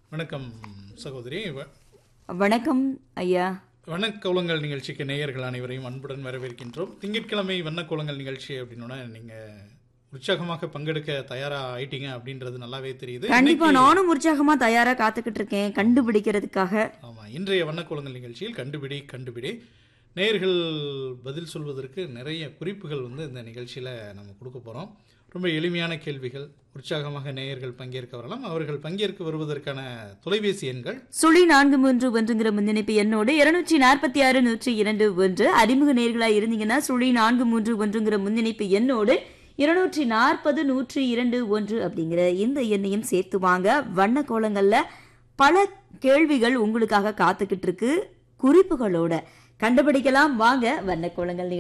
வணக்கம் சகோதரி வ- வணக்கம் ஐயா வண்ணக்கோலங்கள் நிகழ்ச்சிக்கு நேயர்கள் அனைவரையும் அன்புடன் வரவேற்கின்றோம் திங்கட்கிழமை வண்ணக்கோலங்கள் நிகழ்ச்சி அப்படின்னா நீங்க உற்சாகமாக பங்கெடுக்க தயாரா ஆயிட்டீங்க அப்படின்றது நல்லாவே தெரியுது கண்டிப்பா இன்னைக்கு- நானும் உற்சாகமா தயாரா காத்துக்கிட்டு இருக்கேன் கண்டுபிடிக்கிறதுக்காக ஆமா இன்றைய வண்ணக்கோலங்கள் நிகழ்ச்சியில் கண்டுபிடி கண்டுபிடி நேயர்கள் பதில் சொல்வதற்கு நிறைய குறிப்புகள் வந்து இந்த நிகழ்ச்சியில நம்ம கொடுக்க போறோம் ரொம்ப எளிமையான கேள்விகள் உற்சாகமாக நேயர்கள் பங்கேற்க வரலாம் அவர்கள் பங்கேற்க வருவதற்கான தொலைபேசி எண்கள் சுழி நான்கு மூன்று ஒன்றுங்கிற முன்னிணைப்பு எண்ணோடு இருநூற்றி நாற்பத்தி ஆறு நூற்றி இரண்டு ஒன்று அறிமுக நேர்களா இருந்தீங்கன்னா சுழி நான்கு மூன்று ஒன்றுங்கிற முன்னிணைப்பு எண்ணோடு இருநூற்றி நாற்பது நூற்றி இரண்டு ஒன்று அப்படிங்கிற இந்த எண்ணையும் சேர்த்து வாங்க வண்ண கோலங்கள்ல பல கேள்விகள் உங்களுக்காக காத்துக்கிட்டு இருக்கு குறிப்புகளோட கண்டுபிடிக்கலாம் வாங்க வண்ண கோலங்கள்